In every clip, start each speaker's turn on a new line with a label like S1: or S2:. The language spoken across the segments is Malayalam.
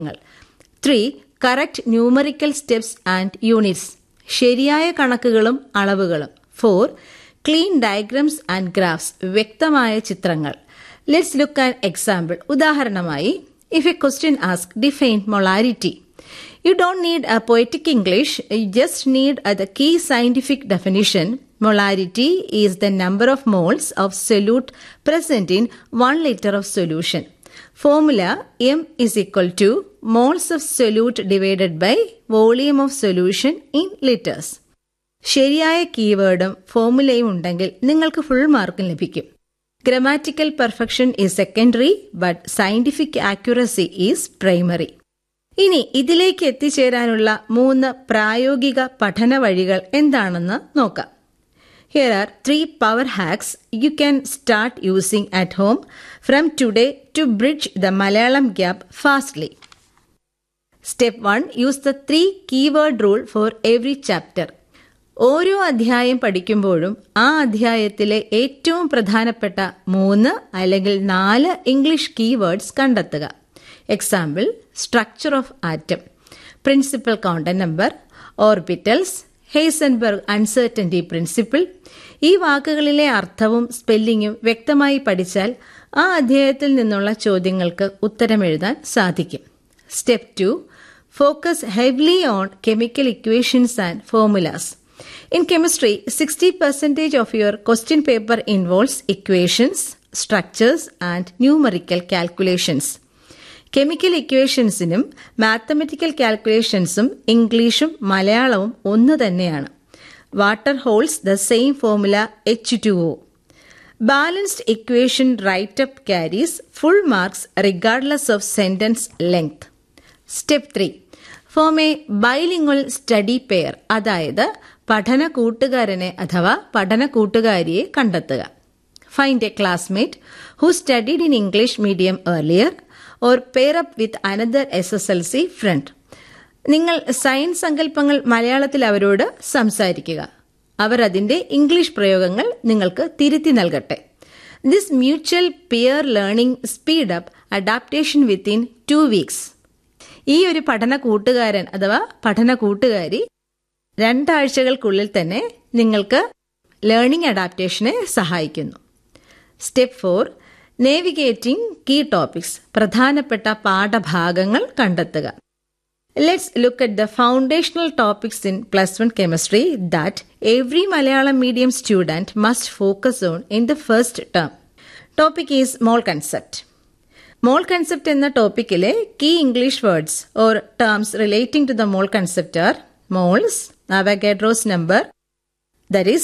S1: Three correct numerical steps and units ശരിയായ കണക്കുകളും അളവുകളും four clean diagrams and graphs വ്യക്തമായ ചിത്രങ്ങൾ ലെറ്റ്സ് ലുക്ക് ആൻ എക്സാമ്പിൾ ഉദാഹരണമായി if a question ask define molarity You don't need a poetic English, you just need uh, the key scientific definition. Molarity is the number of moles of solute present in 1 liter of solution. Formula M is equal to moles of solute divided by volume of solution in liters. ശരിയായ കീവേഡും ഫോമുലയും ഉണ്ടെങ്കിൽ നിങ്ങൾക്ക് ഫുൾ മാർക്കും ലഭിക്കും grammatical perfection is secondary but scientific accuracy is primary ഇനി ഇതിലേക്ക് എത്തിച്ചേരാനുള്ള മൂന്ന് പ്രായോഗിക പഠന വഴികൾ എന്താണെന്ന് നോക്കാം here are three power hacks you can start using at home from today to bridge the Malayalam gap fastly step one use the three keyword rule for every chapter ഓരോ അധ്യായം പഠിക്കുമ്പോഴും ആ അധ്യായത്തിലെ ഏറ്റവും പ്രധാനപ്പെട്ട മൂന്ന് അല്ലെങ്കിൽ നാല് ഇംഗ്ലീഷ് കീവേഡ്സ് കണ്ടെത്തുക example structure of atom principal quantum number orbitals Heisenberg uncertainty principle ഈ വാക്കുകളിലെ അർത്ഥവും സ്പെല്ലിങ്ങും വ്യക്തമായി പഠിച്ചാൽ ആ അധ്യായത്തിൽ നിന്നുള്ള ചോദ്യങ്ങൾക്ക് ഉത്തരമെഴുതാൻ സാധിക്കും step two focus heavily on chemical equations and formulas In chemistry, 60% of your question paper involves equations, structures, and numerical calculations. Chemical ഇക്വേഷൻസിനും മാത്തമെറ്റിക്കൽ കാൽക്കുലേഷൻസും ഇംഗ്ലീഷും മലയാളവും ഒന്ന് തന്നെയാണ് water holds the same formula H two O balanced equation write up carries full marks regardless of sentence length step three form a bilingual study pair അതായത് പഠന കൂട്ടുകാരനെ അഥവാ പഠന കൂട്ടുകാരിയെ കണ്ടെത്തുക find a classmate who studied in English medium earlier or pair up with another S S L C friend നിങ്ങൾ സയൻസ് സങ്കല്പങ്ങൾ മലയാളത്തിൽ അവരോട് സംസാരിക്കുക അവർ അതിന്റെ ഇംഗ്ലീഷ് പ്രയോഗങ്ങൾ നിങ്ങൾക്ക് തിരുത്തി നൽകട്ടെ this mutual peer learning speed up adaptation within two weeks ഈ ഒരു പഠന കൂട്ടുകാരൻ അഥവാ പഠന കൂട്ടുകാരി രണ്ടാഴ്ചകൾക്കുള്ളിൽ തന്നെ നിങ്ങൾക്ക് ലേണിംഗ് അഡാപ്റ്റേഷനെ സഹായിക്കുന്നു step four navigating key topics പ്രധാനപ്പെട്ട പാഠഭാഗങ്ങൾ കണ്ടെത്തുക let's look at the foundational topics in plus one chemistry that every Malayalam medium student must focus on in the first term topic is mole concept mole concept എന്ന ടോപ്പിക്കിലെ key English words or terms relating to the mole concept are moles Avogadro's number that is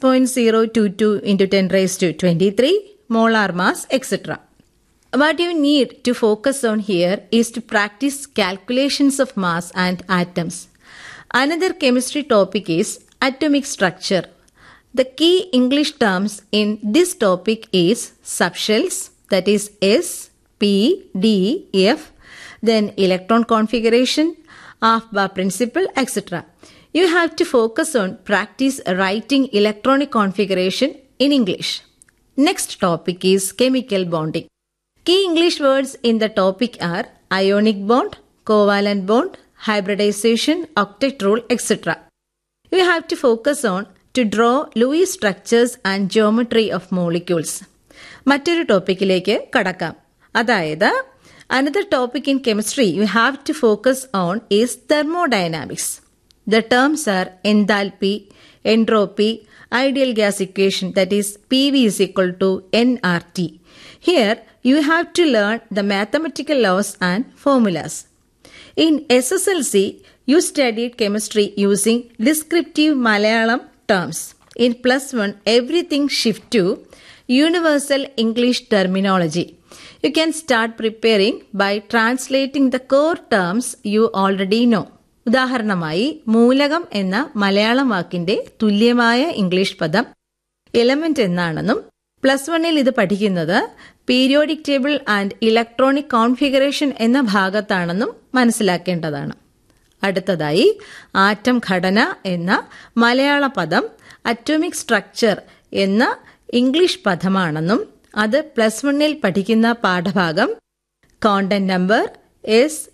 S1: 6.022 into 10 raised to 23 molar mass etc. What you need to focus on here is to practice calculations of mass and atoms. Another chemistry topic is atomic structure. The key English terms in this topic is subshells that is S, P, D, F, then electron configuration, half-bar principle etc. You have to focus on practice writing electronic configuration in English. Next topic is chemical bonding. Key English words in the topic are ionic bond, covalent bond, hybridization, octet rule, etc. You have to focus on to draw Lewis structures and geometry of molecules. മറ്റൊരു ടോപ്പിക്കിലേക്ക് കടക്കാം അതായത് another topic in chemistry you have to focus on is thermodynamics The terms are enthalpy, entropy, ideal gas equation that is PV is equal to nRT. Here you have to learn the mathematical laws and formulas. In SSLC, you studied chemistry using descriptive Malayalam terms. In plus one, everything shift to universal English terminology. You can start preparing by translating the core terms you already know. ഉദാഹരണമായി മൂലകം എന്ന മലയാളം വാക്കിന്റെ തുല്യമായ ഇംഗ്ലീഷ് പദം എലമെന്റ് എന്നാണെന്നും പ്ലസ് വണ്ണിൽ ഇത് പഠിക്കുന്നത് periodic table and electronic configuration എന്ന ഭാഗത്താണെന്നും മനസ്സിലാക്കേണ്ടതാണ് അടുത്തതായി ആറ്റം ഘടന എന്ന മലയാള പദം അറ്റോമിക് സ്ട്രക്ചർ എന്ന ഇംഗ്ലീഷ് പദമാണെന്നും അത് പ്ലസ് വണ്ണിൽ പഠിക്കുന്ന പാഠഭാഗം കോണ്ടന്റ് നമ്പർ എസ്